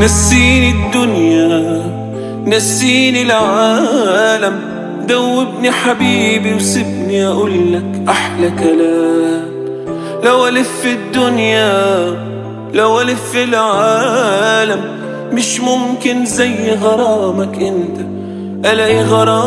نسيني الدنيا نسيني العالم دوبني حبيبي وسيبني اقولك احلى كلام لو الف الدنيا لو الف العالم مش ممكن زي غرامك انت الاقي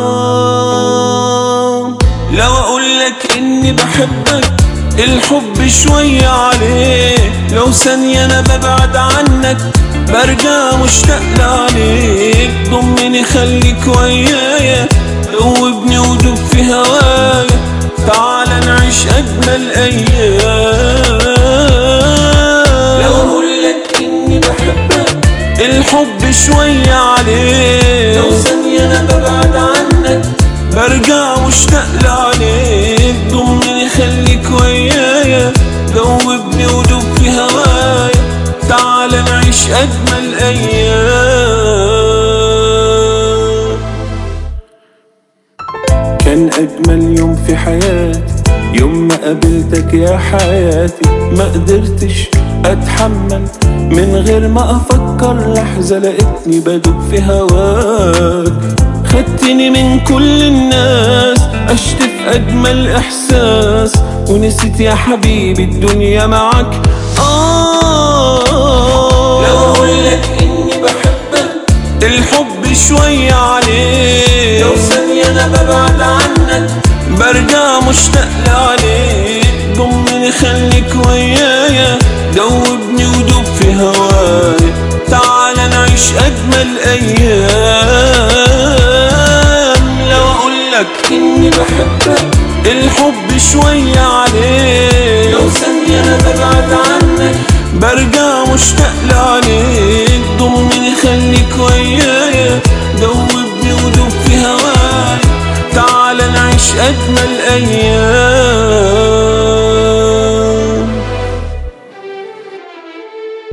غرام لو اقولك اني بحبك الحب شوية عليك لو ثانية انا ببعد عنك برجع مشتاق لعليك ضمني خليك ويايا دوبني ودوب في هوايا تعال نعيش اجمل ايام لو اقولك اني بحبك الحب شوية عليك لو ثانية انا ببعد عنك برجع مشتاق لعليك ضمني خليك ويايا دوبني ودوب في هوايا تعال نعيش اجمل ايام كان اجمل يوم في حياتي يوم ما قابلتك يا حياتي ما قدرتش اتحمل من غير ما افكر لحظة لقيتني بدوب في هواك خدتني من كل الناس عشت في اجمل احساس ونسيت يا حبيبي الدنيا معاك آه لو اقولك اني بحبك الحب شوية عليك لو ثانية انا ببعد عنك برجع مشتاق لعليك ضمني خليك ويايا دوبني ودوب في هوايا تعال نعيش اجمل ايام لو اقولك اني بحبك الحب شوية عليك لو ثانية انا ببعد عنك برجع مشتاق لعليك ضمني خليك ويايا دوبني ودوب في هوايا تعال نعيش اجمل ايام